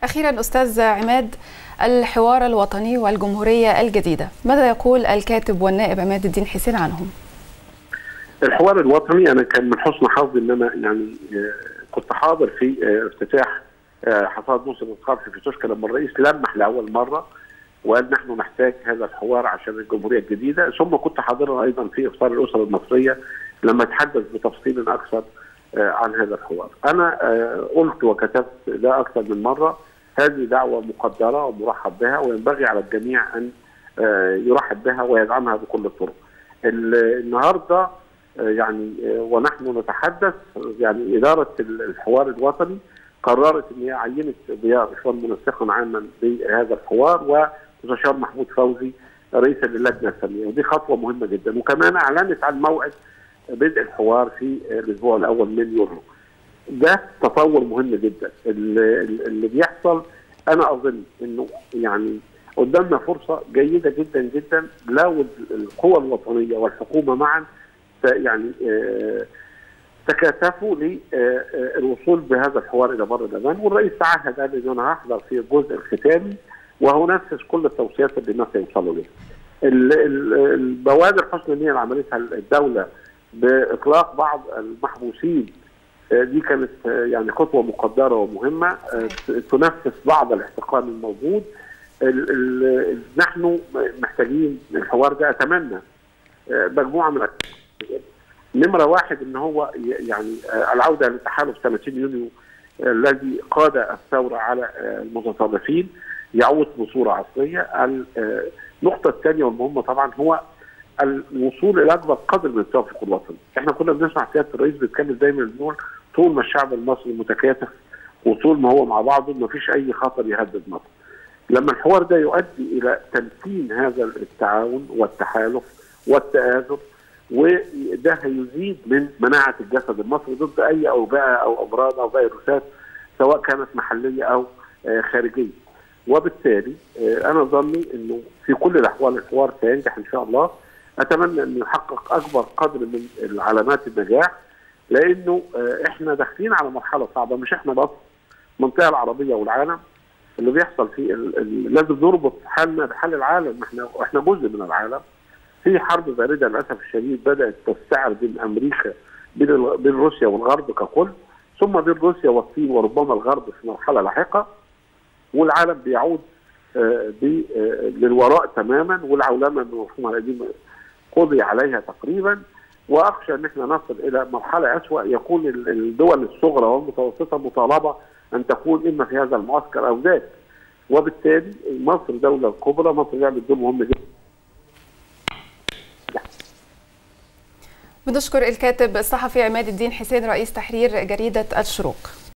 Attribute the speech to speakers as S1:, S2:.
S1: أخيرا أستاذ عماد الحوار الوطني والجمهورية الجديدة ماذا يقول الكاتب والنائب عماد الدين حسين عنهم؟
S2: الحوار الوطني أنا كان من حسن حظي إن أنا يعني كنت حاضر في افتتاح حصاد موسم الخرف في توشكا لما الرئيس لمح لأول مرة وقال نحن نحتاج هذا الحوار عشان الجمهورية الجديدة ثم كنت حاضرا أيضا في إفطار الأسرة المصرية لما تحدث بتفصيل أكثر عن هذا الحوار أنا قلت وكتبت ده أكثر من مرة هذه دعوة مقدرة ومرحب بها وينبغي على الجميع أن يرحب بها ويدعمها بكل الطرق النهاردة يعني ونحن نتحدث يعني إدارة الحوار الوطني قررت ان هي عينت ضياء رشوان منسقا عاما بهذا الحوار ومستشار محمود فوزي رئيسا للجنه الفنيه ودي خطوه مهمه جدا وكمان اعلنت عن موعد بدء الحوار في الاسبوع الاول من يوليو. ده تطور مهم جدا اللي, اللي بيحصل انا اظن انه يعني قدامنا فرصه جيده جدا جدا لو القوى الوطنيه والحكومه معا يعني آه تكاتفوا للوصول بهذا الحوار الى بر الامان والرئيس تعهد قال ان انا هحضر في الجزء الختامي وهنفذ كل التوصيات اللي الناس هيوصلوا لها. البوادر حسن النيه اللي عملتها الدوله باطلاق بعض المحبوسين دي كانت يعني خطوه مقدره ومهمه تنفس بعض الاحتقان الموجود نحن محتاجين الحوار ده اتمنى مجموعه من نمره واحد ان هو يعني العوده للتحالف 30 يونيو الذي قاد الثوره على المتطرفين يعود بصوره عصريه. النقطه الثانيه والمهمه طبعا هو الوصول الى اكبر قدر من التوافق الوطني. احنا كنا بنسمع سياده الرئيس بيتكلم دايما بنقول طول ما الشعب المصري متكاتف وطول ما هو مع بعضه ما فيش اي خطر يهدد مصر. لما الحوار ده يؤدي الى تمكين هذا التعاون والتحالف والتآزر وده هيزيد من مناعه الجسد المصري ضد اي اوبئه او امراض او فيروسات سواء كانت محليه او خارجيه. وبالتالي انا ظني انه في كل الاحوال الحوار سينجح ان شاء الله. اتمنى انه يحقق اكبر قدر من علامات النجاح لانه احنا داخلين على مرحله صعبه مش احنا بس المنطقه العربيه والعالم اللي بيحصل في لازم نربط حالنا بحال العالم احنا احنا جزء من العالم في حرب بارده للاسف الشديد بدات تستعر بين امريكا بين بين روسيا والغرب ككل ثم بين روسيا والصين وربما الغرب في مرحله لاحقه والعالم بيعود للوراء تماما والعولمه المفهوم القديم قضي عليها تقريبا واخشى ان احنا نصل الى مرحله اسوا يكون الدول الصغرى والمتوسطه مطالبه ان تكون اما في هذا المعسكر او ذاك وبالتالي مصر دوله كبرى مصر لعبت دور مهم جدا
S1: بنشكر الكاتب الصحفي عماد الدين حسين رئيس تحرير جريدة الشروق